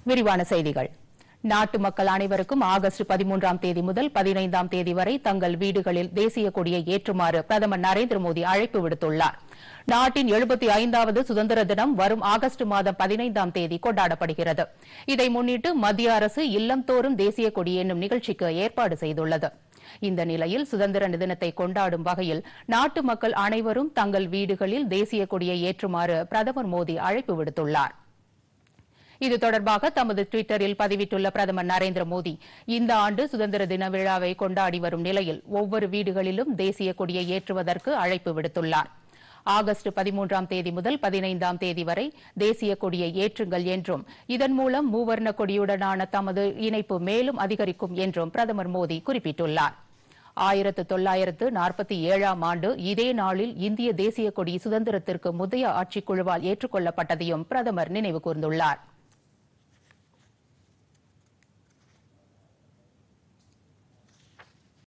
விரிவான செய்திகள் நாட்டு மக்கள் அனைவருக்கும் ஆகஸ்ட் பதிமூன்றாம் தேதி முதல் பதினைந்தாம் தேதி வரை தங்கள் வீடுகளில் தேசிய கொடியை ஏற்றுமாறு பிரதமர் நரேந்திர மோடி அழைப்பு விடுத்துள்ளார் நாட்டின் எழுபத்தி ஐந்தாவது சுதந்திர தினம் வரும் ஆகஸ்ட் மாதம் பதினைந்தாம் தேதி கொண்டாடப்படுகிறது இதை முன்னிட்டு மத்திய அரசு இல்லந்தோறும் தேசிய கொடி என்னும் நிகழ்ச்சிக்கு ஏற்பாடு செய்துள்ளது இந்த நிலையில் சுதந்திர தினத்தை கொண்டாடும் வகையில் நாட்டு மக்கள் அனைவரும் தங்கள் வீடுகளில் தேசிய கொடியை ஏற்றுமாறு பிரதமர் மோடி அழைப்பு விடுத்துள்ளார் இது தொடர்பாக தமது டுவிட்டரில் பதிவிட்டுள்ள பிரதமர் நரேந்திர மோடி இந்த ஆண்டு சுதந்திர தின விழாவை கொண்டாடி வரும் நிலையில் ஒவ்வொரு வீடுகளிலும் தேசிய கொடியை ஏற்றுவதற்கு அழைப்பு விடுத்துள்ளார் ஆகஸ்ட் பதிமூன்றாம் தேதி முதல் பதினைந்தாம் தேதி வரை தேசிய கொடியை ஏற்றுங்கள் என்றும் இதன் மூலம் மூவர்ண கொடியுடனான தமது இணைப்பு மேலும் அதிகரிக்கும் என்றும் பிரதமர் மோடி குறிப்பிட்டுள்ளார் ஆயிரத்து தொள்ளாயிரத்து நாற்பத்தி ஏழாம் ஆண்டு இதே நாளில் இந்திய தேசிய கொடி சுதந்திரத்திற்கு முந்தைய ஆட்சிக்குழுவால் ஏற்றுக் கொள்ளப்பட்டதையும் பிரதமர் நினைவு கூர்ந்துள்ளார்